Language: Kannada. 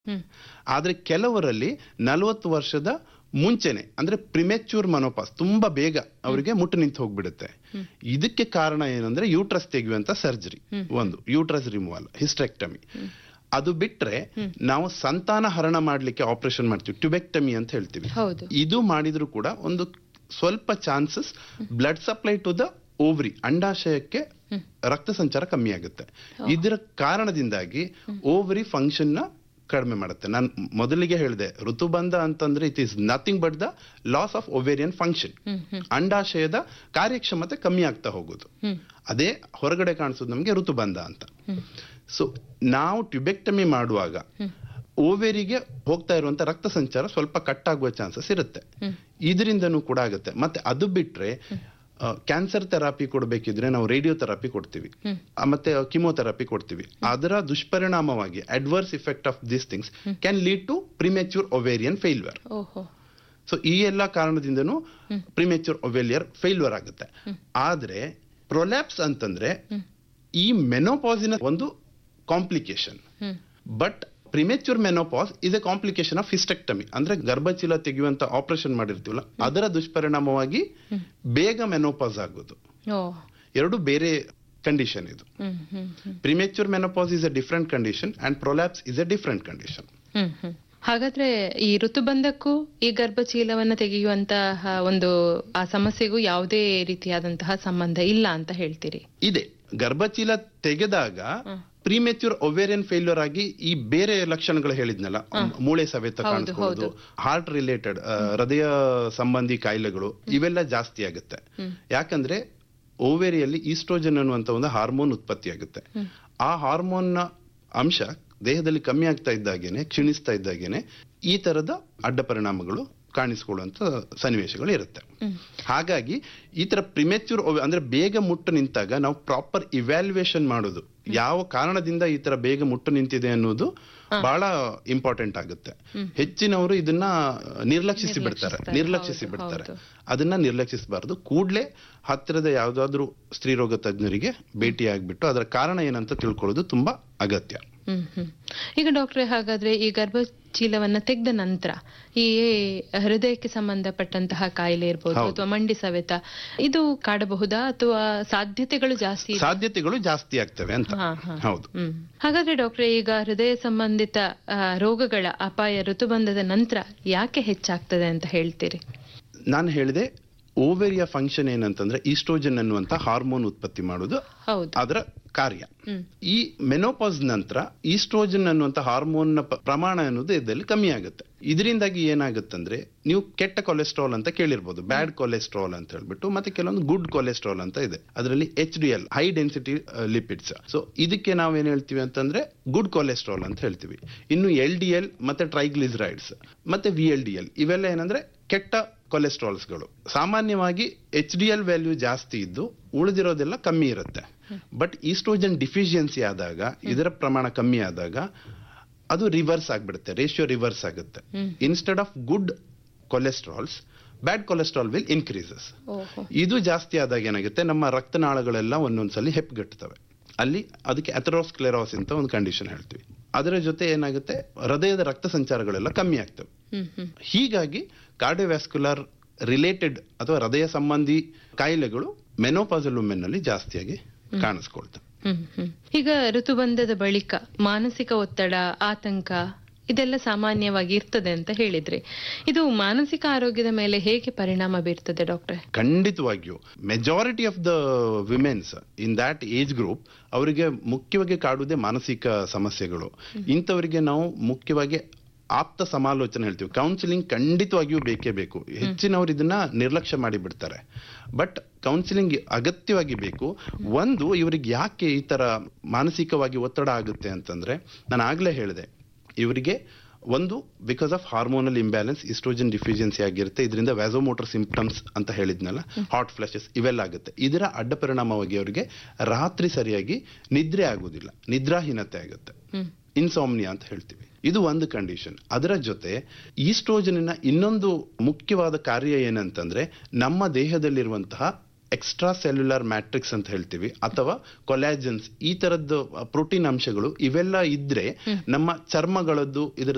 ಹ್ಮ್. ಆದ್ರೆ ಕೆಲವರಲ್ಲಿ ನಲವತ್ತು ವರ್ಷದ ಮುಂಚೆನೆ ಅಂದ್ರೆ ಪ್ರಿಮೆಚ್ಯೂರ್ ಮನೋಪಾಸ್ ತುಂಬಾ ಬೇಗ ಅವರಿಗೆ ಮುಟ್ಟು ನಿಂತು ಹೋಗ್ಬಿಡುತ್ತೆ ಇದಕ್ಕೆ ಕಾರಣ ಏನಂದ್ರೆ ಯೂಟ್ರಸ್ ತೆಗೆಯುವಂತ ಸರ್ಜರಿ ಒಂದು ಯೂಟ್ರಸ್ ರಿಮೂವಲ್ ಹಿಸ್ಟೆಕ್ಟಮಿ ಅದು ಬಿಟ್ರೆ ನಾವು ಸಂತಾನ ಹರಣ ಮಾಡ್ಲಿಕ್ಕೆ ಆಪರೇಷನ್ ಮಾಡ್ತೀವಿ ಟ್ಯುಬೆಕ್ಟಮಿ ಅಂತ ಹೇಳ್ತೀವಿ ಹೌದು ಇದು ಮಾಡಿದ್ರು ಕೂಡ ಒಂದು ಸ್ವಲ್ಪ chances blood supply to the ovary ಅಂಡಾಶಯಕ್ಕೆ ರಕ್ತ ಸಂಚಾರ ಕಮ್ಮಿ ಆಗುತ್ತೆ ಇದರ ಕಾರಣದಿಂದಾಗಿ ಓವರಿ ಫಂಕ್ಷನ್ ನ ಕಡಿಮೆ ಮಾಡುತ್ತೆ ನಾನು ಮೊದಲಿಗೆ ಹೇಳಿದೆ ಋತುಬಂಧ ಅಂತಂದ್ರೆ it is nothing but the loss of ovarian function ಅಂಡಾಶಯದ ಕಾರ್ಯಕ್ಷಮತೆ ಕಮ್ಮಿ ಆಗ್ತಾ ಹೋಗುದು ಅದೇ ಹೊರಗಡೆ ಕಾಣಿಸೋದು ನಮಗೆ ಋತುಬಂಧ ಅಂತ ಸೊ ನಾವು ಟ್ಯುಬೆಕ್ಟಮಿ ಮಾಡುವಾಗ ಓವೇರಿಗೆ ಹೋಗ್ತಾ ಇರುವಂತ ರಕ್ತ ಸಂಚಾರ ಸ್ವಲ್ಪ ಕಟ್ ಆಗುವ ಚಾನ್ಸಸ್ ಇರುತ್ತೆ ಇದರಿಂದನೂ ಕೂಡ ಆಗುತ್ತೆ ಮತ್ತೆ ಅದು ಬಿಟ್ರೆ ಕ್ಯಾನ್ಸರ್ ಥೆರಪಿ ಕೊಡಬೇಕಿದ್ರೆ ನಾವು ರೇಡಿಯೋ ಥೆರಪಿ ಕೊಡ್ತೀವಿ ಆ, ಮತ್ತೆ ಕಿಮೋಥೆರಪಿ ಕೊಡ್ತೀವಿ ಅದರ ದುಷ್ಪರಿಣಾಮವಾಗಿ adverse effect of this things can lead to premature ovarian failure ಓಹೋ ಸೊ ಈ ಎಲ್ಲ ಕಾರಣದಿಂದನೂ ಪ್ರಿಮೆಚ್ಯೂರ್ ಒವೇಲಿಯರ್ ಫೇಲ್ಯೂರ್ ಆಗುತ್ತೆ ಆದ್ರೆ ಪ್ರೊಲ್ಯಾಪ್ಸ್ ಅಂತಂದ್ರೆ ಈ ಮೆನೋಪಾಸಿನ ಒಂದು complication hmm but premature menopause is a complication of hysterectomy ಅಂದ್ರೆ ಗರ್ಭಚೀಲ ತೆಗೆಯುವಂತ ಆಪರೇಷನ್ ಮಾಡಿರ್ತೀವಲ್ಲ ಅದರ ದುಷ್ಪರಿಣಾಮವಾಗಿ ಬೇಗ ಮೆನೋಪಾಸ್ ಆಗೋದು ಓ ಎರಡು ಬೇರೆ ಕಂಡೀಷನ್ ಇದು hmm hmm hmm premature menopause is a different condition and prolapse is a different condition hmm hmm ಹಾಗಾದ್ರೆ ಈ ಋತುಬಂಧಕ್ಕೂ ಈ ಗರ್ಭಚೀಲವನ್ನ ತೆಗೆಯುವಂತಹ ಒಂದು ಆ ಸಮಸ್ಯೆಗೂ ಯಾವುದೇ ರೀತಿಯಾದಂತಹ ಸಂಬಂಧ ಇಲ್ಲ ಅಂತ ಹೇಳ್ತೀರಿ ಇದೆ ಗರ್ಭಚೀಲ ತೆಗೆದಾಗ ಪ್ರಿಮೆಚ್ಯೂರ್ ಒವೇರಿಯನ್ ಫೇಲ್ಯೂರ್ ಆಗಿ ಈ ಬೇರೆ ಲಕ್ಷಣಗಳು ಹೇಳಿದ್ನಲ್ಲ ಮೂಳೆ ಸವೆತ ಕಾಣಿಸ್ಕೊಳ್ಳೋದು ಹಾರ್ಟ್ ರಿಲೇಟೆಡ್ ಹೃದಯ ಸಂಬಂಧಿ ಕಾಯಿಲೆಗಳು ಇವೆಲ್ಲ ಜಾಸ್ತಿ ಆಗುತ್ತೆ ಯಾಕಂದ್ರೆ ಓವೇರಿಯಲ್ಲಿ ಈಸ್ಟ್ರೋಜನ್ ಅನ್ನುವಂತ ಒಂದು ಹಾರ್ಮೋನ್ ಉತ್ಪತ್ತಿ ಆಗುತ್ತೆ ಆ ಹಾರ್ಮೋನ್ ನ ಅಂಶ ದೇಹದಲ್ಲಿ ಕಮ್ಮಿ ಆಗ್ತಾ ಇದ್ದಾಗೇನೆ ಕ್ಷೀಣಿಸ್ತಾ ಇದ್ದಾಗೇನೆ ಈ ತರದ ಅಡ್ಡ ಪರಿಣಾಮಗಳು ಕಾಣಿಸ್ಕೊಳ್ಳುವಂತ ಸನ್ನಿವೇಶಗಳು ಇರುತ್ತೆ ಹಾಗಾಗಿ ಈ ತರ ಪ್ರಿಮೆಚ್ಯೂರ್ ಅಂದ್ರೆ ಬೇಗ ಮುಟ್ಟು ನಿಂತಾಗ ನಾವು ಪ್ರಾಪರ್ ಇವ್ಯಾಲ್ಯುಯೇಷನ್ ಮಾಡೋದು ಯಾವ ಕಾರಣದಿಂದ ಈ ತರ ಬೇಗ ಮುಟ್ಟು ನಿಂತಿದೆ ಅನ್ನೋದು ಬಹಳ ಇಂಪಾರ್ಟೆಂಟ್ ಆಗುತ್ತೆ ಹೆಚ್ಚಿನವರು ಇದನ್ನ ನಿರ್ಲಕ್ಷಿಸಿ ಬಿಡ್ತಾರೆ ನಿರ್ಲಕ್ಷಿಸಿ ಬಿಡ್ತಾರೆ ಅದನ್ನ ನಿರ್ಲಕ್ಷಿಸಬಾರದು ಕೂಡ್ಲೆ ಹತ್ತಿರದ ಯಾವ್ದಾದ್ರು ಸ್ತ್ರೀರೋಗ ತಜ್ಞರಿಗೆ ಭೇಟಿ ಆಗ್ಬಿಟ್ಟು ಅದರ ಕಾರಣ ಏನಂತ ತಿಳ್ಕೊಳ್ಳೋದು ತುಂಬಾ ಅಗತ್ಯ ಹ್ಮ್ ಹ್ಮ್ ಈಗ ಡಾಕ್ಟ್ರೆ ಹಾಗಾದ್ರೆ ಈ ಗರ್ಭಚೀಲವನ್ನ ತೆಗೆದ ನಂತರ ಈ ಹೃದಯಕ್ಕೆ ಸಂಬಂಧಪಟ್ಟಂತಹ ಕಾಯಿಲೆ ಇರ್ಬೋದು ಅಥವಾ ಮಂಡಿ ಸವೆತ ಇದು ಕಾಡಬಹುದಾ ಅಥವಾ ಸಾಧ್ಯತೆಗಳು ಜಾಸ್ತಿ ಇದೆ? ಸಾಧ್ಯತೆಗಳು ಜಾಸ್ತಿ ಆಗ್ತವೆ ಅಂತ ಹಾ, ಹಾ. ಹೌದು ಹ್ಮ್ ಹಾಗಾದ್ರೆ ಡಾಕ್ಟ್ರೆ ಈಗ ಹೃದಯ ಸಂಬಂಧಿತ ಆ, ರೋಗಗಳ ಅಪಾಯ ಋತುಬಂಧದ ನಂತರ ಯಾಕೆ ಹೆಚ್ಚಾಗ್ತದೆ ಅಂತ ಹೇಳ್ತೀರಿ ನಾನು ಹೇಳಿದೆ ಓವೆರಿಯ ಫಂಕ್ಷನ್ ಏನಂತಂದ್ರೆ ಈಸ್ಟ್ರೋಜನ್ ಅನ್ನುವಂತ ಹಾರ್ಮೋನ್ ಉತ್ಪತ್ತಿ ಮಾಡೋದು ಹೌದು ಅದರ ಕಾರ್ಯ ಹ್ಮ್. ಈ ಮೆನೋಪಾಸ್ ನಂತರ ಈಸ್ಟ್ರೋಜನ್ ಅನ್ನುವಂತ ಹಾರ್ಮೋನ್ ನ ಪ- ಪ್ರಮಾಣ ಅನ್ನೋದು ಇದರಲ್ಲಿ ಕಮ್ಮಿ ಆಗುತ್ತೆ ಇದರಿಂದಾಗಿ ಏನಾಗುತ್ತಂದ್ರೆ ನೀವು ಕೆಟ್ಟ ಕೊಲೆಸ್ಟ್ರಾಲ್ ಅಂತ ಕೇಳಿರ್ಬೋದು ಬ್ಯಾಡ್ ಕೊಲೆಸ್ಟ್ರಾಲ್ ಅಂತ ಹೇಳ್ಬಿಟ್ಟು ಮತ್ತೆ ಕೆಲವೊಂದು ಗುಡ್ ಕೊಲೆಸ್ಟ್ರಾಲ್ ಅಂತ ಇದೆ ಅದರಲ್ಲಿ H D L high density lipids so ಇದಕ್ಕೆ ನಾವೇನ್ ಹೇಳ್ತೀವಿ ಅಂತಂದ್ರೆ ಗುಡ್ ಕೊಲೆಸ್ಟ್ರಾಲ್ ಅಂತ ಹೇಳ್ತೀವಿ ಇನ್ನು ಎಲ್ ಡಿ ಎಲ್ ಮತ್ತೆ ಟ್ರೈಗ್ಲಿಸರೈಡ್ಸ್ ಮತ್ತೆ ವಿ ಎಲ್ ಡಿ ಎಲ್ ಇವೆಲ್ಲ ಏನಂದ್ರೆ ಕೆಟ್ಟ ಕೊಲೆಸ್ಟ್ರಾಲ್ಸ್ಗಳು ಸಾಮಾನ್ಯವಾಗಿ ಎಚ್ ಡಿ ಎಲ್ ವ್ಯಾಲ್ಯೂ ಜಾಸ್ತಿ ಇದ್ದು ಉಳಿದಿರೋದೆಲ್ಲ ಕಮ್ಮಿ ಇರುತ್ತೆ ಬಟ್ ಈಸ್ಟ್ರೋಜನ್ ಡಿಫಿಷಿಯನ್ಸಿ ಆದಾಗ ಇದರ ಪ್ರಮಾಣ ಕಮ್ಮಿ ಆದಾಗ ಅದು ರಿವರ್ಸ್ ಆಗ್ಬಿಡುತ್ತೆ ರೇಷಿಯೋ ರಿವರ್ಸ್ ಆಗುತ್ತೆ instead of good cholesterols bad cholesterol will increases ಓಹೋ ಇದು ಜಾಸ್ತಿ ಆದಾಗ ಏನಾಗುತ್ತೆ ನಮ್ಮ ರಕ್ತನಾಳಗಳೆಲ್ಲ ಒಂದೊಂದ್ಸಲಿ ಹೆಪ್ಪುಗಟ್ಟುತ್ತವೆ ಅಲ್ಲಿ ಅದಕ್ಕೆ ಅಥೆರೋಸ್ಕ್ಲೆರೋಸ್ ಅಂತ ಒಂದು ಕಂಡೀಷನ್ ಹೇಳ್ತೀವಿ ಅದರ ಜೊತೆ ಏನಾಗುತ್ತೆ ಹೃದಯದ ರಕ್ತ ಸಂಚಾರಗಳೆಲ್ಲ ಕಮ್ಮಿ ಆಗ್ತವೆ ಹ್ಮ್ ಹ್ಮ್ ಹೀಗಾಗಿ ಕಾರ್ಡಿಯೋವ್ಯಾಸ್ಕ್ಯುಲರ್ ರಿಲೇಟೆಡ್ ಅಥವಾ ಹೃದಯ ಸಂಬಂಧಿ ಕಾಯಿಲೆಗಳು ಮೆನೋಪಾಸಲ್ ವುಮೆನ್ ನಲ್ಲಿ ಜಾಸ್ತಿಯಾಗಿ ಕಾಣಿಸ್ಕೊಳ್ತವೆ ಹ್ಮ್ ಹ್ಮ್ ಈಗ ಋತುಬಂಧದ ಬಳಿಕ ಮಾನಸಿಕ ಒತ್ತಡ ಆತಂಕ ಇದೆಲ್ಲ ಸಾಮಾನ್ಯವಾಗಿ ಇರ್ತದೆ ಅಂತ ಹೇಳಿದ್ರಿ ಇದು ಮಾನಸಿಕ ಆರೋಗ್ಯದ ಮೇಲೆ ಹೇಗೆ ಪರಿಣಾಮ ಬೀರ್ತದೆ ಡಾಕ್ಟ್ರೆ ಖಂಡಿತವಾಗಿಯೂ majority of the womens in that age group ಅವರಿಗೆ ಮುಖ್ಯವಾಗಿ ಕಾಡುವುದೇ ಮಾನಸಿಕ ಸಮಸ್ಯೆಗಳು ಇಂಥವರಿಗೆ ನಾವು ಮುಖ್ಯವಾಗಿ ಆಪ್ತ ಸಮಾಲೋಚನೆ ಹೇಳ್ತೀವಿ ಕೌನ್ಸಿಲಿಂಗ್ ಖಂಡಿತವಾಗಿಯೂ ಬೇಕೇ ಬೇಕು ಹೆಚ್ಚಿನವರು ಇದನ್ನ ನಿರ್ಲಕ್ಷ್ಯ ಮಾಡಿ ಬಿಡ್ತಾರೆ ಬಟ್ ಕೌನ್ಸಿಲಿಂಗ್ ಅಗತ್ಯವಾಗಿ ಬೇಕು ಒಂದು ಇವರಿಗೆ ಯಾಕೆ ಈ ತರ ಮಾನಸಿಕವಾಗಿ ಒತ್ತಡ ಆಗುತ್ತೆ ಅಂತಂದ್ರೆ ನಾನು ಆಗ್ಲೇ ಹೇಳಿದೆ ಇವರಿಗೆ ಒಂದು because of hormonal imbalance oestrogen deficiency ಆಗಿರುತ್ತೆ ಇದರಿಂದ ವ್ಯಾಸೋಮೋಟರ್ ಸಿಂಪ್ಟಮ್ಸ್ ಅಂತ ಹೇಳಿದ್ನಲ್ಲ ಹಾಟ್ ಫ್ಲಾಶಸ್ ಇವೆಲ್ಲ ಆಗುತ್ತೆ ಇದರ ಅಡ್ಡ ಪರಿಣಾಮವಾಗಿ ಅವರಿಗೆ ರಾತ್ರಿ ಸರಿಯಾಗಿ ನಿದ್ರೆ ಆಗುವುದಿಲ್ಲ ನಿದ್ರಾಹೀನತೆ ಆಗುತ್ತೆ ಇನ್ಸಾಮ್ನಿಯಾ ಅಂತ ಹೇಳ್ತೀವಿ ಇದು ಒಂದು ಕಂಡೀಷನ್ ಅದರ ಜೊತೆ ಈಸ್ಟ್ರೋಜನಿನ ಇನ್ನೊಂದು ಮುಖ್ಯವಾದ ಕಾರ್ಯ ಏನಂತಂದ್ರೆ ನಮ್ಮ ದೇಹದಲ್ಲಿರುವಂತಹ ಎಕ್ಸ್ಟ್ರಾ ಸೆಲ್ಯುಲರ್ ಮ್ಯಾಟ್ರಿಕ್ಸ್ ಅಂತ ಹೇಳ್ತೀವಿ ಅಥವಾ ಕೊಲಾಜನ್ಸ್ ಈ ತರದ್ದು ಪ್ರೋಟೀನ್ ಅಂಶಗಳು ಇವೆಲ್ಲ ಇದ್ರೆ ನಮ್ಮ ಚರ್ಮಗಳದ್ದು ಇದರ